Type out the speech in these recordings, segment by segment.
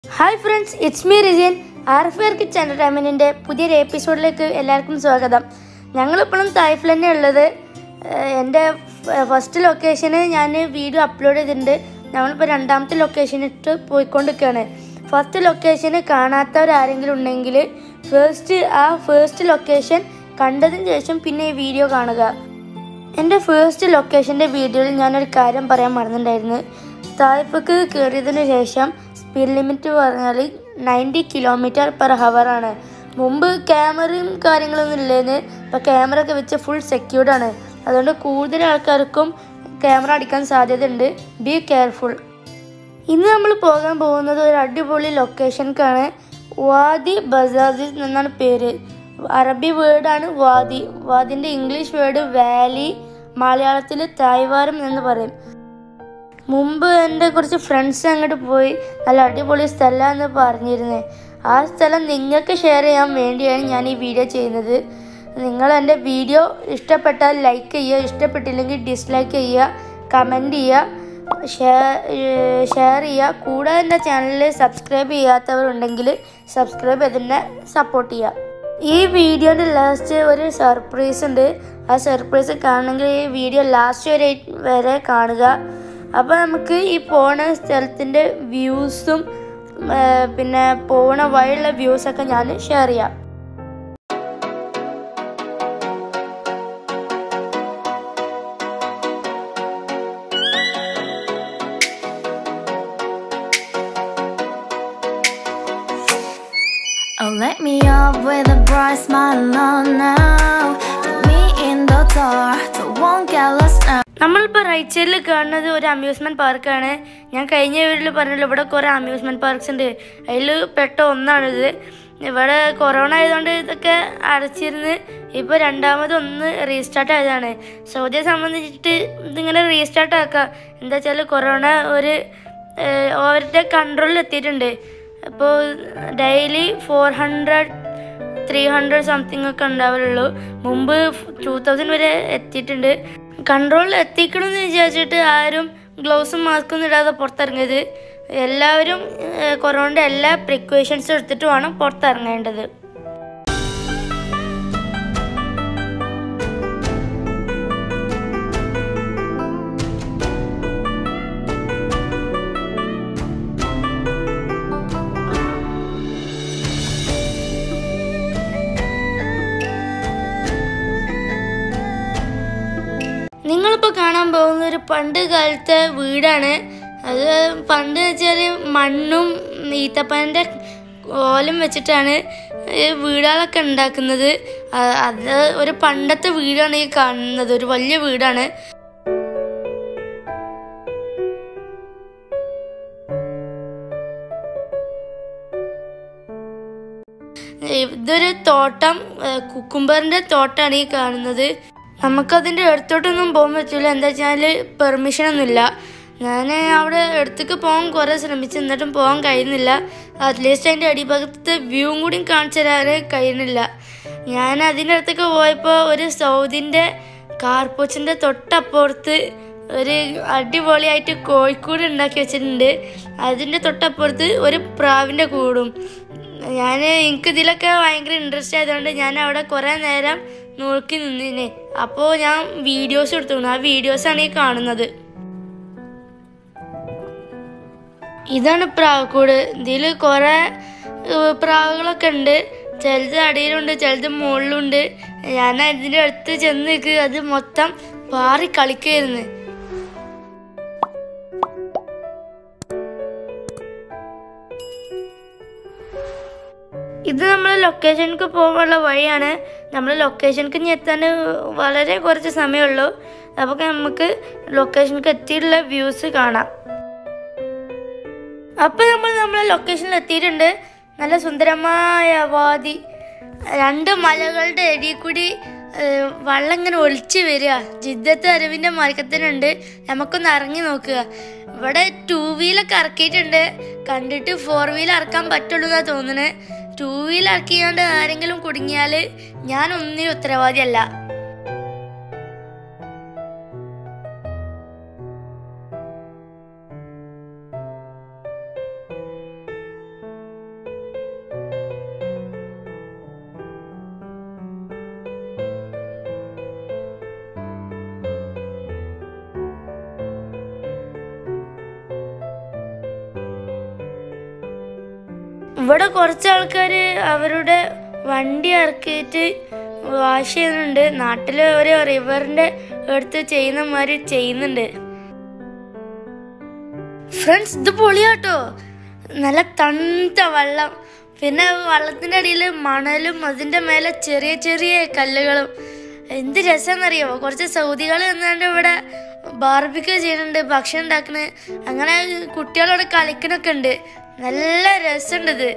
Hi friends it's me Rijiyan R F R kids എൻ്റർടൈൻമെൻറ്റിൻ്റെ പുതിയൊരു എപ്പിസോഡിലേക്ക് എല്ലാവർക്കും സ്വാഗതം ഞങ്ങളിപ്പോഴും തായ്ഫിൽ തന്നെ ഉള്ളത് ഏഹ് എൻ്റെ ഫസ്റ്റ് ലൊക്കേഷന് ഞാൻ വീഡിയോ അപ്ലോഡ് ചെയ്തിട്ടുണ്ട് ഞങ്ങളിപ്പോൾ രണ്ടാമത്തെ ലൊക്കേഷനിട്ട് പോയിക്കൊണ്ടിരിക്കുകയാണ് ഫസ്റ്റ് ലൊക്കേഷന് കാണാത്തവരാരെങ്കിലും ഉണ്ടെങ്കിൽ ഫസ്റ്റ് ആ ഫസ്റ്റ് ലൊക്കേഷൻ കണ്ടതിന് ശേഷം പിന്നെ ഈ വീഡിയോ കാണുക എൻ്റെ ഫസ്റ്റ് ലൊക്കേഷൻ്റെ വീഡിയോയിൽ ഞാനൊരു കാര്യം പറയാൻ മറന്നിട്ടുണ്ടായിരുന്നു തായ്പക്ക് കയറിയതിന് ശേഷം സ്പീഡ് ലിമിറ്റ് പറഞ്ഞാൽ നയൻറ്റി കിലോമീറ്റർ പെർ ഹവറാണ് മുമ്പ് ക്യാമറയും കാര്യങ്ങളൊന്നും ഇല്ലായിരുന്നു ഇപ്പോൾ ക്യാമറ ഒക്കെ വെച്ച് ഫുൾ സെക്യൂർഡ് ആണ് അതുകൊണ്ട് കൂടുതൽ ആൾക്കാർക്കും ക്യാമറ അടിക്കാൻ സാധ്യതയുണ്ട് ബി കെയർഫുൾ ഇന്ന് നമ്മൾ പോകാൻ പോകുന്നത് ഒരു അടിപൊളി ലൊക്കേഷൻക്കാണ് വാദി ബസാസിസ് എന്നാണ് പേര് അറബി വേർഡാണ് വാദി വാദിൻ്റെ ഇംഗ്ലീഷ് വേർഡ് വാലി മലയാളത്തിൽ തായ്വാരം എന്ന് പറയും മുമ്പ് എൻ്റെ കുറച്ച് ഫ്രണ്ട്സ് അങ്ങോട്ട് പോയി നല്ല അടിപൊളി സ്ഥലമാണെന്ന് പറഞ്ഞിരുന്നേ ആ സ്ഥലം നിങ്ങൾക്ക് ഷെയർ ചെയ്യാൻ വേണ്ടിയാണ് ഞാൻ ഈ വീഡിയോ ചെയ്യുന്നത് നിങ്ങൾ എൻ്റെ വീഡിയോ ഇഷ്ടപ്പെട്ടാൽ ലൈക്ക് ചെയ്യുക ഇഷ്ടപ്പെട്ടില്ലെങ്കിൽ ഡിസ്ലൈക്ക് ചെയ്യുക കമൻറ്റ് ചെയ്യുക ഷെയർ ഷെയർ ചെയ്യുക കൂടാതെ എൻ്റെ ചാനൽ സബ്സ്ക്രൈബ് ചെയ്യാത്തവരുണ്ടെങ്കിൽ സബ്സ്ക്രൈബ് ചെയ്തിട്ട് സപ്പോർട്ട് ചെയ്യുക ഈ വീഡിയോൻ്റെ ലാസ്റ്റ് ഒരു സർപ്രൈസ് ഉണ്ട് ആ സർപ്രൈസ് കാണണമെങ്കിൽ ഈ വീഡിയോ ലാസ്റ്റ് വരെ വരെ കാണുക അപ്പോൾ നമുക്ക് ഈ പോണ സ്ഥലത്തിൻ്റെ വ്യൂസും പിന്നെ പോണ വഴിയുള്ള വ്യൂസൊക്കെ ഞാൻ ഷെയർ ചെയ്യാം Oh, let me up with a bright smile on now. Put me in the dark, so won't get lost now. നമ്മളിപ്പോൾ റൈറ്റ് സൈഡിൽ കാണുന്നത് ഒരു അമ്യൂസ്മെൻറ്റ് പാർക്കാണ് ഞാൻ കഴിഞ്ഞ വീട്ടിൽ പറഞ്ഞല്ലോ ഇവിടെ കുറേ അമ്യൂസ്മെൻറ്റ് പാർക്സ് ഉണ്ട് അതിൽ പെട്ട ഒന്നാണിത് ഇവിടെ കൊറോണ ആയതുകൊണ്ട് ഇതൊക്കെ അടച്ചിരുന്ന് ഇപ്പോൾ രണ്ടാമത് ഒന്ന് റീസ്റ്റാർട്ട് ആയതാണ് സൗദിയെ സംബന്ധിച്ചിട്ട് ഇതിങ്ങനെ റീസ്റ്റാർട്ട് ആക്കാം എന്താ വെച്ചാൽ കൊറോണ ഒരു ഏഹ്, അവരുടെ കൺട്രോളിൽ എത്തിയിട്ടുണ്ട് അപ്പോൾ daily four hundred three hundred something ഒക്കെ ഉണ്ടാവുള്ളൂ മുമ്പ് ടൂ തൗസൻഡ് വരെ എത്തിയിട്ടുണ്ട് കൺട്രോളിൽ എത്തിക്കണമെന്ന് വിചാരിച്ചിട്ട് ആരും ഗ്ലൗസും മാസ്കൊന്നും ഇടാതെ പുറത്തിറങ്ങിയത് എല്ലാവരും ഏഹ്, കൊറോണയുടെ എല്ലാ പ്രിക്കോഷൻസും എടുത്തിട്ട് വേണം പുറത്തിറങ്ങേണ്ടത് നിങ്ങളിപ്പോൾ കാണാൻ പോകുന്ന ഒരു പണ്ട് കാലത്തെ വീടാണ് അത് പണ്ട് വെച്ചാൽ മണ്ണും ഈത്തപ്പൻ്റെ ഓലും വെച്ചിട്ടാണ് ഈ വീടുകളൊക്കെ ഉണ്ടാക്കുന്നത് ആ- അത് ഒരു പണ്ടത്തെ വീടാണ് ഈ കാണുന്നത് ഒരു വലിയ വീടാണ് ഇതൊരു തോട്ടം കുക്കുംബറിന്റെ തോട്ടാണ് ഈ കാണുന്നത് നമുക്കതിൻ്റെ അടുത്തോട്ടൊന്നും പോകാൻ പറ്റില്ല എന്താ വെച്ചാൽ പെർമിഷൻ ഒന്നുമില്ല ഞാൻ അവിടെ അടുത്തേക്ക് പോകാൻ കുറേ ശ്രമിച്ചു എന്നിട്ടും പോകാൻ കഴിയുന്നില്ല അറ്റ്ലീസ്റ്റ് അതിൻ്റെ അടിഭാഗത്തെ വ്യൂവും കൂടി കാണിച്ചു തരാൻ കഴിയുന്നില്ല ഞാൻ അതിൻ്റെ അടുത്തേക്ക് പോയപ്പോൾ ഒരു സൗദിൻ്റെ കാർപോച്ചിൻ്റെ തൊട്ടപ്പുറത്ത് ഒരു അടിപൊളിയായിട്ട് കോഴിക്കൂട് ഉണ്ടാക്കി വെച്ചിട്ടുണ്ട് അതിൻ്റെ തൊട്ടപ്പുറത്ത് ഒരു പ്രാവിൻ്റെ കൂടും ഞാൻ എനിക്ക് ഇതിലൊക്കെ ഭയങ്കര ഇൻട്രസ്റ്റ് ആയതുകൊണ്ട് ഞാൻ അവിടെ കുറേ നേരം നോക്കി നിന്നിനെ അപ്പോൾ ഞാൻ വീഡിയോസ് എടുത്തു ആ വീഡിയോസാണ് ഈ കാണുന്നത് ഇതാണ് പ്രാവക്കൂട് ഇതിൽ കുറേ ഏഹ്, പ്രാവുകളൊക്കെ ഉണ്ട് ചിലത് അടിയിലുണ്ട് ചിലത് മുകളിലുണ്ട് ഞാൻ അതിൻ്റെ അടുത്ത് ചെന്ന് നിൽക്കുക അത് മൊത്തം പാറി കളിക്കുമായിരുന്നു ഇത് നമ്മൾ ലൊക്കേഷനിലേക്ക് പോകാനുള്ള വഴിയാണ് നമ്മൾ ലൊക്കേഷനിലേക്ക് ഇനി എത്താൻ വളരെ കുറച്ച് സമയമുള്ളൂ അപ്പോൾ നമുക്ക് ലൊക്കേഷനിലേക്ക് എത്തിയിട്ടുള്ള വ്യൂസ് കാണാം അപ്പോൾ നമ്മൾ നമ്മളെ ലൊക്കേഷനിൽ എത്തിയിട്ടുണ്ട് നല്ല സുന്ദരമായ വാതി രണ്ട് മലകളുടെ ഇടയിൽ കൂടി ഏഹ്, വെള്ളം ഇങ്ങനെ ഒളിച്ച് വരിക ജിദ്ദത്ത് അരവിൻ്റെ മരക്കത്തിനുണ്ട് നമുക്കൊന്ന് ഇറങ്ങി നോക്കുക ഇവിടെ ടൂ വീലൊക്കെ ഇറക്കിയിട്ടുണ്ട് കണ്ടിട്ട് ഫോർ വീൽ ഇറക്കാൻ പറ്റുള്ളൂ എന്നാണ് തോന്നുന്നത് ടൂ വീൽ ഇറക്കിയാണ്ട് ആരെങ്കിലും കുടുങ്ങിയാൽ ഞാൻ ഒന്നിനും ഉത്തരവാദിയല്ല ഇവിടെ കുറച്ച് ആൾക്കാർ അവരുടെ വണ്ടി ഇറക്കിയിട്ട് വാഷ് ചെയ്യുന്നുണ്ട് നാട്ടിലെ ഒരു റിവറിന്റെ അടുത്ത് ചെയ്യുന്ന മാതിരി ചെയ്യുന്നുണ്ട് ഫ്രണ്ട്സ് ഇത് പൊളിയാട്ടോ നല്ല തണുത്ത വെള്ളം പിന്നെ വെള്ളത്തിന്റെ അടിയിൽ മണലും അതിന്റെ മേലെ ചെറിയ ചെറിയ കല്ലുകളും എന്ത് രസമെന്നറിയോ കുറച്ച് സൗദികൾ എന്നാണ്ട് ഇവിടെ ബാർബിക്ക ചെയ്യുന്നുണ്ട് ഭക്ഷണം ഉണ്ടാക്കുന്നത് അങ്ങനെ കുട്ടികളോട് കളിക്കണൊക്കെ ഉണ്ട് നല്ല രസമുണ്ട് ഇത്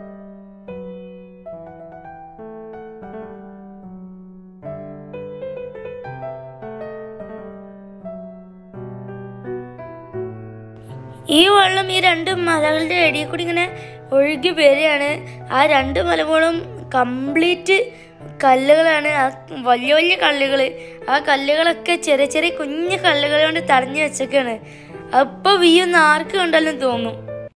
ഈ വെള്ളം ഈ രണ്ട് മലകളുടെ ഇടയിൽ കൂടി ഇങ്ങനെ ഒഴുകി വരികയാണ് ആ രണ്ട് മലകളും കംപ്ലീറ്റ് കല്ലുകളാണ് ആ വലിയ വലിയ കല്ലുകൾ ആ കല്ലുകളൊക്കെ ചെറിയ ചെറിയ കുഞ്ഞു കല്ലുകൾ കൊണ്ട് തടഞ്ഞു വെച്ചൊക്കെയാണ് അപ്പൊ വീയൊന്ന് ആർക്ക് കണ്ടാലും തോന്നും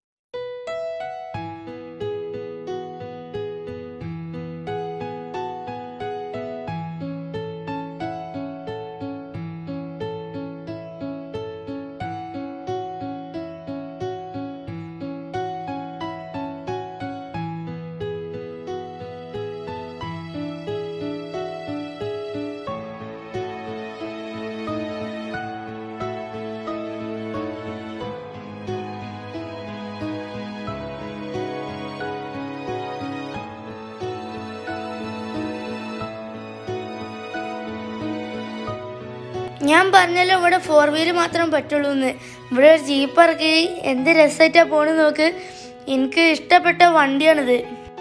ഞാൻ പറഞ്ഞല്ലോ ഇവിടെ ഫോർ വീല് മാത്രം പറ്റുള്ളൂ എന്ന് ഇവിടെ ഒരു ജീപ്പ് ഇറക്കി എന്ത് രസമായിട്ടാ പോണെന്ന് നോക്ക് എനിക്ക് ഇഷ്ടപ്പെട്ട വണ്ടിയാണിത്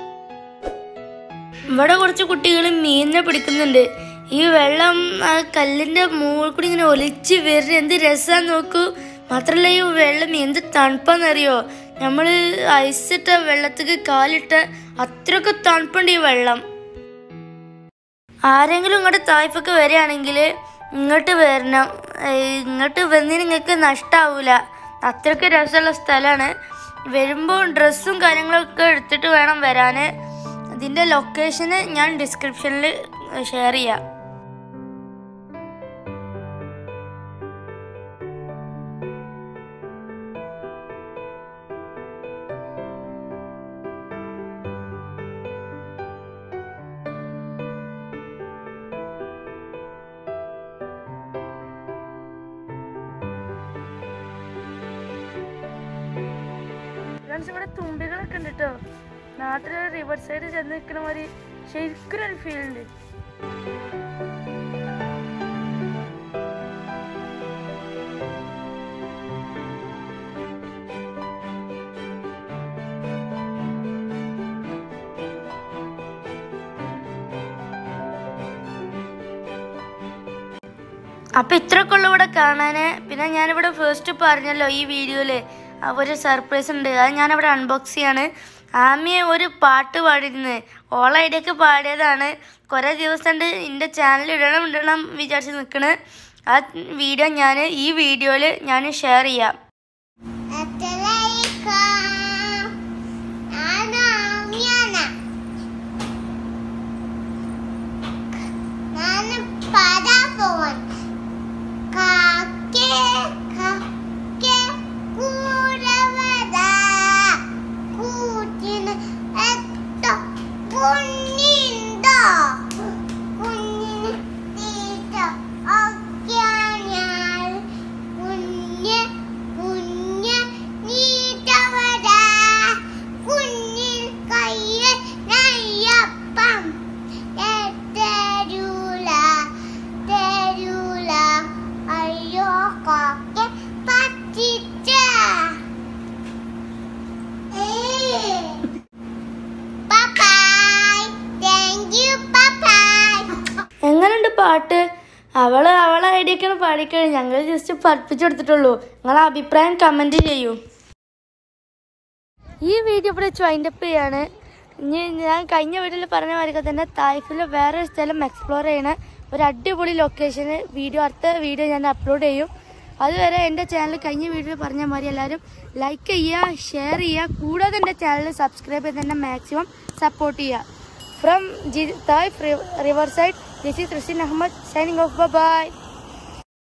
ഇവിടെ കുറച്ച് കുട്ടികൾ മീനിനെ പിടിക്കുന്നുണ്ട് ഈ വെള്ളം ആ കല്ലിന്റെ മുകളിൽ കൂടി ഇങ്ങനെ ഒലിച്ച് വരുന്ന എന്ത് രസാന്ന് നോക്കൂ മാത്രല്ല ഈ വെള്ളം എന്ത് തണുപ്പാന്നറിയോ നമ്മൾ ഐസിട്ട വെള്ളത്തേക്ക് കാലിട്ട അത്രയൊക്കെ തണുപ്പുണ്ട് ഈ വെള്ളം ആരെങ്കിലും ഇങ്ങോട്ട് തായ്പൊക്കെ വരികയാണെങ്കിൽ ഇങ്ങോട്ട് വരണം ഏയ് ഇങ്ങോട്ട് വന്നിന് നിങ്ങൾക്ക് നഷ്ടാവൂല അത്രയ്ക്ക് രസമുള്ള സ്ഥലമാണ് വരുമ്പോൾ ഡ്രസ്സും കാര്യങ്ങളൊക്കെ എടുത്തിട്ട് വേണം വരാൻ ഇതിൻ്റെ ലൊക്കേഷന് ഞാൻ ഡിസ്ക്രിപ്ഷനിൽ ഷെയർ ചെയ്യാം ഫ്രണ്ട്സ് ഇവിടെ തുമ്പികളൊക്കെ ഉണ്ട് കേട്ടോ നാട്ടിലെ റിവർ സൈഡ് ചെന്ന് നിൽക്കുന്ന മാതിരി ശരിക്കും ഒരു ഫീൽ ഉണ്ട് അപ്പൊ ഇത്രയൊക്കെ ഉള്ളു ഇവിടെ കാണാന് പിന്നെ ഞാനിവിടെ ഫസ്റ്റ് പറഞ്ഞല്ലോ ഈ വീഡിയോയില് ഒരു സർപ്രൈസ് ഉണ്ട് അത് ഞാനിവിടെ അൺബോക്സ് ചെയ്യാണ് ആമിയെ ഒരു പാട്ട് പാടിയിരുന്നു ഓൾ ഐഡിയൊക്കെ പാടിയതാണ് കുറേ ദിവസം കൊണ്ട് എൻ്റെ ചാനൽ ഇടണം ഇടണം വിചാരിച്ച് നിൽക്കണ് ആ വീഡിയോ ഞാൻ ഈ വീഡിയോയിൽ ഞാൻ ഷെയർ ചെയ്യാം അയ്യോ കാക്ക പറ്റിച്ച Bye-bye. Thank you. Bye-bye. എങ്ങനെയുണ്ട് പാട്ട് അവള് അവളെ ഐഡിയൊക്കെയാണ് പാടിക്കഴിഞ്ഞു ഞങ്ങൾ ജസ്റ്റ് പഠിപ്പിച്ചു കൊടുത്തിട്ടുള്ളൂ നിങ്ങളെ അഭിപ്രായം കമൻറ്റ് ചെയ്യൂ ഈ വീഡിയോ ഇവിടെ വൈൻഡപ്പ് ചെയ്യാണ് ഇനി ഞാൻ കഴിഞ്ഞ വീഡിയോയിൽ പറഞ്ഞ മാതിരി തന്നെ തായ്ഫിൽ വേറെ ഒരു സ്ഥലം എക്സ്പ്ലോർ ചെയ്യണ ഒരു അടിപൊളി ലൊക്കേഷന് വീഡിയോ അടുത്ത വീഡിയോ ഞാൻ അപ്ലോഡ് ചെയ്യും അതുവരെ എൻ്റെ ചാനൽ കഴിഞ്ഞ വീഡിയോയിൽ പറഞ്ഞ മാതിരി എല്ലാവരും ലൈക്ക് ചെയ്യുക ഷെയർ ചെയ്യുക കൂടാതെ എൻ്റെ ചാനൽ സബ്സ്ക്രൈബ് ചെയ്ത് തന്നെ മാക്സിമം സപ്പോർട്ട് ചെയ്യുക from Thai river side this is Razin Ahmed signing off by